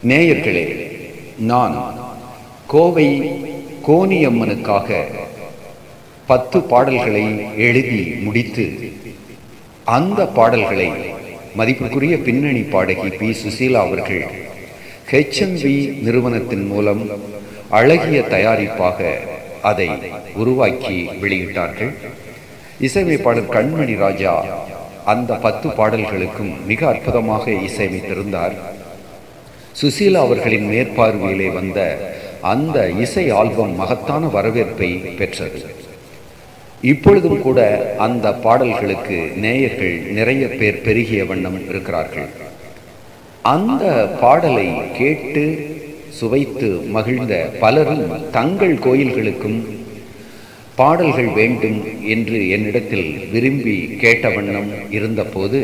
நேயர்களே நான் கோவை கோனியம்மனுக்காக பத்து பாடல்களை எழுதி முடித்து அந்த பாடல்களை மதிப்புக்குரிய பின்னணி பாடகி பி சுசீலா அவர்கள் ஹெச்எம்பி நிறுவனத்தின் மூலம் அழகிய தயாரிப்பாக அதை உருவாக்கி வெளியிட்டார்கள் இசையமைப்பாளர் கண்மணி ராஜா அந்த பத்து பாடல்களுக்கும் மிக அற்புதமாக இசையமைத்திருந்தார் சுசீலா அவர்களின் மேற்பார்வையிலே வந்த அந்த இசை ஆல்பம் மகத்தான வரவேற்பை பெற்றது இப்பொழுதும் கூட அந்த பாடல்களுக்கு நேயர்கள் நிறைய பேர் பெருகிய வண்ணம் இருக்கிறார்கள் அந்த பாடலை கேட்டு சுவைத்து மகிழ்ந்த பலரும் தங்கள் கோயில்களுக்கும் பாடல்கள் வேண்டும் என்று என்னிடத்தில் விரும்பி கேட்ட வண்ணம் இருந்தபோது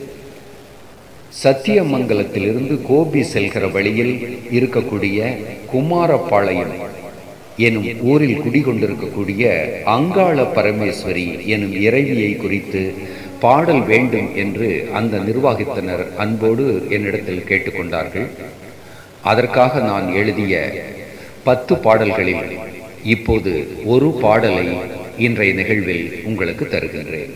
சத்தியமங்கலத்திலிருந்து கோபி செல்கிற வழியில் இருக்கக்கூடிய குமாரபாளையம் எனும் ஊரில் குடிகொண்டிருக்கக்கூடிய அங்காள பரமேஸ்வரி எனும் இறைவியை குறித்து பாடல் வேண்டும் என்று அந்த நிர்வாகத்தினர் அன்போடு என்னிடத்தில் கேட்டுக்கொண்டார்கள் அதற்காக நான் எழுதிய பத்து பாடல்களில் இப்போது ஒரு பாடலை இன்றைய நிகழ்வில் உங்களுக்கு தருகின்றேன்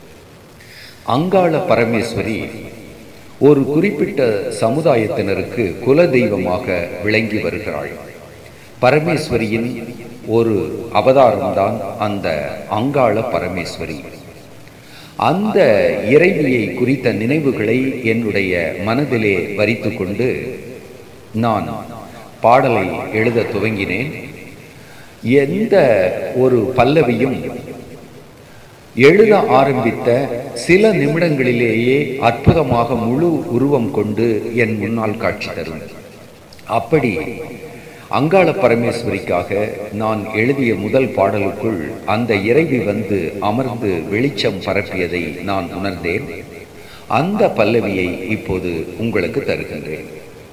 அங்காள பரமேஸ்வரி ஒரு குறிப்பிட்ட சமுதாயத்தினருக்கு குல தெய்வமாக விளங்கி வருகிறாள் பரமேஸ்வரியின் ஒரு அவதாரம்தான் அந்த அங்காள பரமேஸ்வரி அந்த இறைவியை குறித்த நினைவுகளை என்னுடைய மனதிலே வரித்து கொண்டு நான் பாடலை எழுத துவங்கினேன் எந்த ஒரு பல்லவியும் எழுத ஆரம்பித்த சில நிமிடங்களிலேயே அற்புதமாக முழு உருவம் கொண்டு என் முன்னால் காட்சி தரும் அப்படி அங்காள பரமேஸ்வரிக்காக நான் எழுதிய முதல் பாடலுக்குள் அந்த இறைவி வந்து அமர்ந்து வெளிச்சம் பரப்பியதை நான் உணர்ந்தேன் அந்த பல்லவியை இப்போது உங்களுக்கு தருகின்றேன்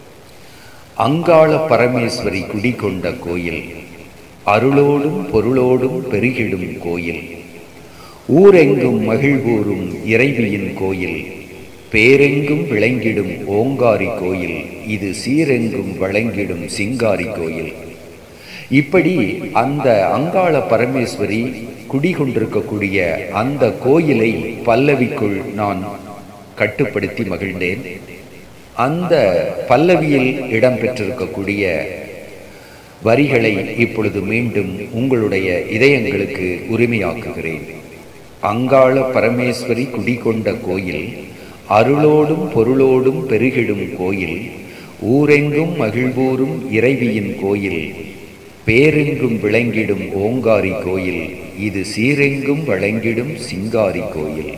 அங்காள பரமேஸ்வரி குடிகொண்ட கோயில் அருளோடும் பொருளோடும் பெருகிடும் கோயில் ஊரெங்கும் மகிழ்வூரும் இறைவியின் கோயில் பேரெங்கும் விளங்கிடும் ஓங்காரி கோயில் இது சீரெங்கும் வழங்கிடும் சிங்காரி கோயில் இப்படி அந்த அங்காள பரமேஸ்வரி குடிகொண்டிருக்கக்கூடிய அந்த கோயிலை பல்லவிக்குள் நான் கட்டுப்படுத்தி மகிழ்ந்தேன் அந்த பல்லவியில் இடம்பெற்றிருக்கக்கூடிய வரிகளை இப்பொழுது மீண்டும் உங்களுடைய இதயங்களுக்கு உரிமையாக்குகிறேன் அங்காள பரமேஸ்வரி குடிகொண்ட கோயில் அருளோடும் பொருளோடும் பெருகிடும் கோயில் ஊரெங்கும் மகிழ்வூரும் இறைவியின் கோயில் பேரெங்கும் விளங்கிடும் ஓங்காரி கோயில் இது சீரெங்கும் வழங்கிடும் சிங்காரி கோயில்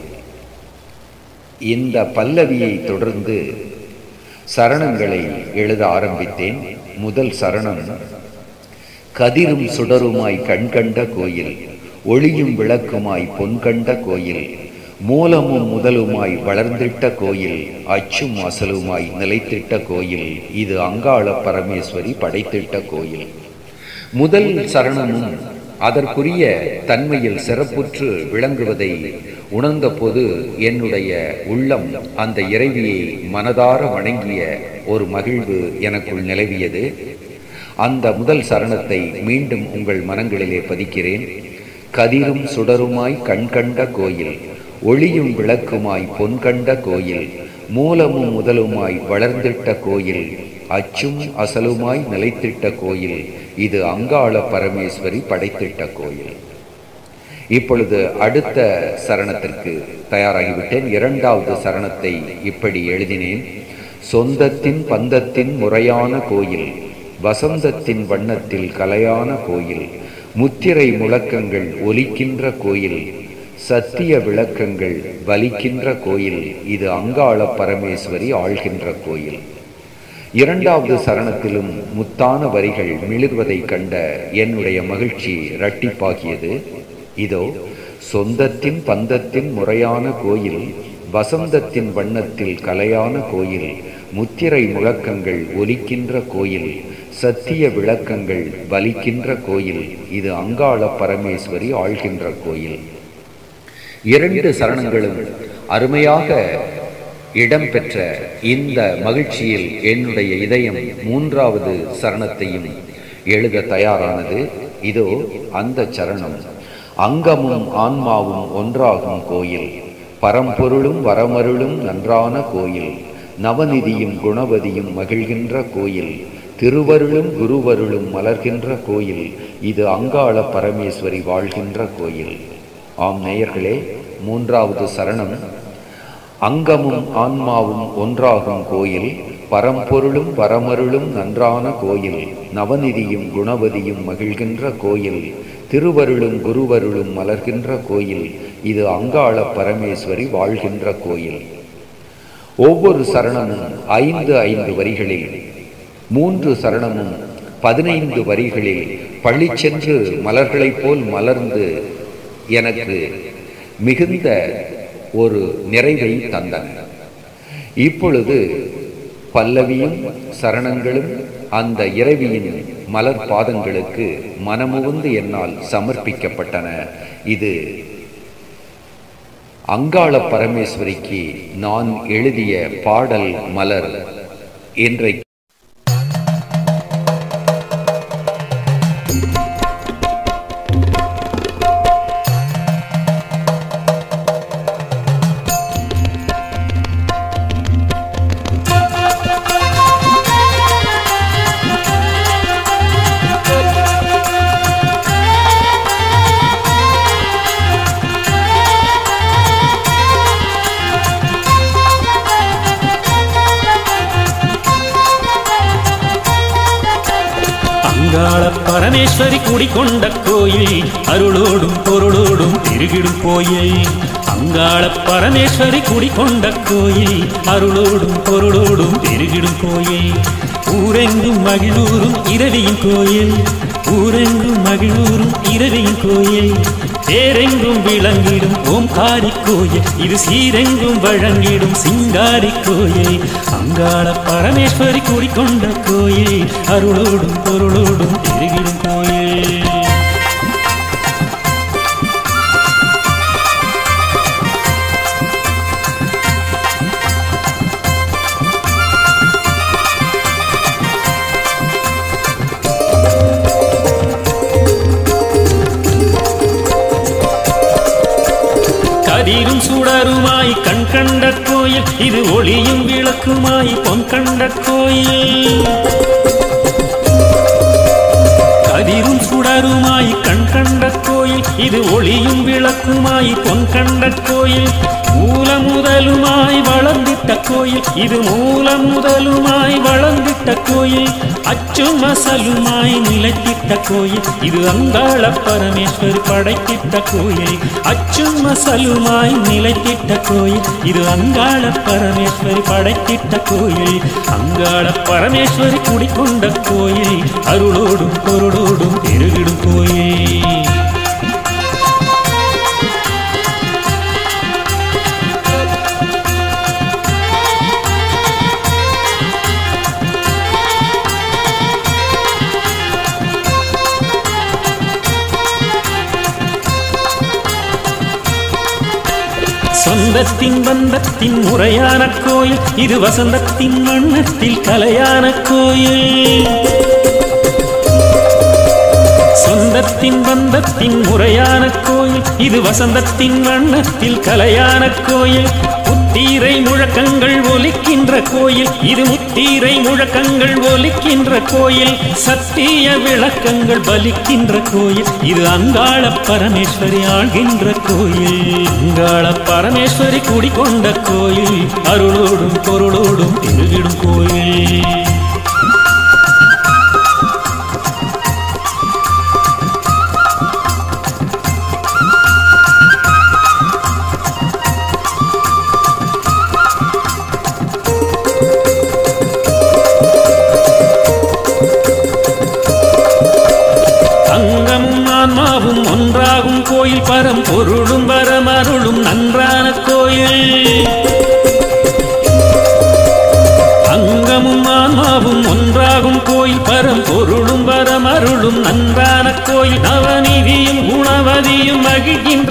இந்த பல்லவியை தொடர்ந்து சரணங்களை எழுத ஆரம்பித்தேன் முதல் சரணம் கதிரும் சுடருமாய் கண்கண்ட கோயில் ஒளியும் விளக்குமாய் பொன்கண்ட கோயில் மூலமும் முதலுமாய் வளர்ந்திட்ட கோயில் அச்சும் அசலுமாய் நிலைத்திட்ட கோயில் இது அங்காள பரமேஸ்வரி படைத்திட்ட கோயில் முதல் சரணமும் அதற்குரிய தன்மையில் சிறப்புற்று விளங்குவதை உணர்ந்தபோது என்னுடைய உள்ளம் அந்த இறைவியை மனதார வணங்கிய ஒரு மகிழ்வு எனக்குள் நிலவியது அந்த முதல் சரணத்தை மீண்டும் உங்கள் மனங்களிலே பதிக்கிறேன் கதிரும் சுடருமாய் கண்கண்ட கோயில் ஒளியும் விளக்குமாய் பொன்கண்ட கோயில் மூலமும் முதலுமாய் வளர்ந்திட்ட கோயில் அச்சும் அசலுமாய் நிலைத்திட்ட கோயில் இது அங்காள பரமேஸ்வரி படைத்திட்ட கோயில் இப்பொழுது அடுத்த சரணத்திற்கு தயாராகிவிட்டேன் இரண்டாவது சரணத்தை இப்படி எழுதினேன் சொந்தத்தின் பந்தத்தின் முறையான கோயில் வசந்தத்தின் வண்ணத்தில் கலையான கோயில் முத்திரை முழக்கங்கள் ஒலிக்கின்ற கோயில் சத்திய விளக்கங்கள் வலிக்கின்ற கோயில் இது அங்காள பரமேஸ்வரி ஆள்கின்ற கோயில் இரண்டாவது சரணத்திலும் முத்தான வரிகள் மிளிர்வதை கண்ட என்னுடைய மகிழ்ச்சி இரட்டிப்பாகியது இதோ சொந்தத்தின் பந்தத்தின் முறையான கோயில் வசந்தத்தின் வண்ணத்தில் கலையான கோயில் முத்திரை முழக்கங்கள் ஒலிக்கின்ற கோயில் சத்திய விளக்கங்கள் வலிக்கின்ற கோயில் இது அங்காள பரமேஸ்வரி ஆள்கின்ற கோயில் இரண்டு சரணங்களும் அருமையாக இடம்பெற்ற இந்த மகிழ்ச்சியில் என்னுடைய இதயம் மூன்றாவது சரணத்தையும் எழுத தயாரானது இதோ அந்த சரணம் அங்கமும் ஆன்மாவும் ஒன்றாகும் கோயில் பரம்பொருளும் வரமருளும் நன்றான கோயில் நவநிதியும் குணவதியும் மகிழ்கின்ற கோயில் திருவருளும் குருவருளும் மலர்கின்ற கோயில் இது அங்காள பரமேஸ்வரி வாழ்கின்ற கோயில் ஆம் நேயர்களே மூன்றாவது சரணம் அங்கமும் ஆன்மாவும் ஒன்றாகும் கோயில் பரம்பொருளும் வரமருளும் நன்றான கோயில் நவநிதியும் குணவதியும் மகிழ்கின்ற கோயில் திருவருளும் குருவருளும் மலர்கின்ற கோயில் இது அங்காள பரமேஸ்வரி வாழ்கின்ற கோயில் ஒவ்வொரு சரணமும் ஐந்து ஐந்து வரிகளில் மூன்று சரணமும் பதினைந்து வரிகளில் பள்ளிச்சென்று மலர்களைப் போல் மலர்ந்து எனக்கு மிகுந்த ஒரு நிறைவை தந்தன இப்பொழுது பல்லவியும் சரணங்களும் அந்த இறைவியின் மலர் பாதங்களுக்கு மனமுவந்து என்னால் சமர்ப்பிக்கப்பட்டன இது அங்காள பரமேஸ்வரிக்கு நான் எழுதிய பாடல் மலர் இன்றைக்கு அங்காள பரமேஸ்வரி குடிகொண்ட கோயில் அருளோடும் பொருளோடும் திருகிடும் கோயில் அங்காள பரமேஸ்வரி குடிகொண்ட கோயில் அருளோடும் பொருளோடும் திருகிடும் கோயில் ஊரெங்கும் மகிழூரும் இரவியின் கோயில் ஊரெங்கும் மகிழூரும் இரவியின் கோயில் தேரெங்கும் விளங்கிடும் ஓம்காரி கோயில் இது சீரெங்கும் வழங்கிடும் சிங்காரி கோயில் அங்காள பரமேஸ்வரி குடிக்கொண்ட கோயில் அருளோடும் பொருளோடும் திருகிடும் கோயில் கதிரும் சுடருமாய் கண் கண்ட கோயில் இது ஒளியும் விளக்குமாய் பொன் கண்ட கோயில் கதிரும் சுடருமாய் கண் கண்ட கோயில் இது ஒளியும் விளக்குமாய் பொன் கண்ட கோயில் மூல முதலுமாய் வளர்ந்திட்ட கோயில் இது மூல முதலுமாய் வளர்ந்திட்ட கோயில் அச்சும் மசலுமாய் நிலைத்திட்ட கோயில் இது அங்காள பரமேஸ்வரி படைத்திட்ட கோயில் அச்சும் மசலுமாய் நிலைத்திட்ட கோயில் இது அங்காள பரமேஸ்வரி படைத்திட்ட கோயில் அங்காள பரமேஸ்வரி குடிக்கொண்ட கோயில் அருளோடும் பொருளோடும் பெருகிடும் கோயில் சொந்தத்தின் பந்தத்தின் முறையான கோயில் இது வசந்தத்தின் வண்ணத்தில் கலையான கோயில் சொந்தத்தின் பந்தத்தின் முறையான கோயில் இது வசந்தத்தின் வண்ணத்தில் கலையான கோயில் முத்தீரை முழக்கங்கள் ஒலிக்கின்ற கோயில் இது முத்தீரை முழக்கங்கள் ஒலிக்கின்ற கோயில் சத்திய விளக்கங்கள் பலிக்கின்ற கோயில் இது அங்காள பரமேஸ்வரி ஆள்கின்ற கோயில் அங்காள பரமேஸ்வரி குடிகொண்ட கோயில் அருளோடும் பொருளோடும் திருகிடும் கோயில் அங்கமும் ஆன்மாவும் ஒன்றாகும் கோயில் பரம் பொருளும் பரமருளும் நன்றான கோயில் அங்கமும் ஆன்மா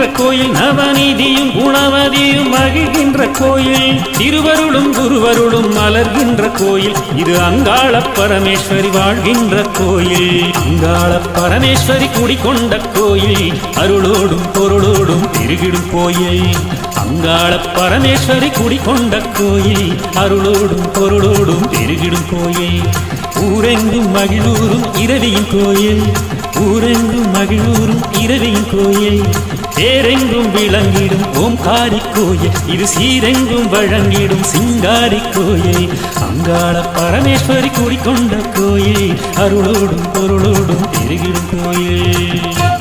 வாழ்கின்ற கோயில் நவநீதியும் குணவதியும் மகிழ்கின்ற கோயில் திருவருளும் குருவருளும் மலர்கின்ற கோயில் இது அங்காள பரமேஸ்வரி வாழ்கின்ற கோயில் அங்காள பரமேஸ்வரி குடிகொண்ட கோயில் அருளோடும் பொருளோடும் திருகிடும் கோயில் அங்காள பரமேஸ்வரி குடிகொண்ட கோயில் அருளோடும் பொருளோடும் பெருகிடும் கோயில் ஊரெங்கும் மகிழூரும் இரவியின் கோயில் ஊரெங்கும் மகிழூரும் இரவியின் கோயில் தேரெங்கும் விளங்கிடும் ஓம்காரி கோயில் இது சீரெங்கும் வழங்கிடும் சிங்காரி கோயில் அங்காள பரமேஸ்வரி குடிகொண்ட கோயில் அருளோடும் பொருளோடும் பெருகிடும் கோயில்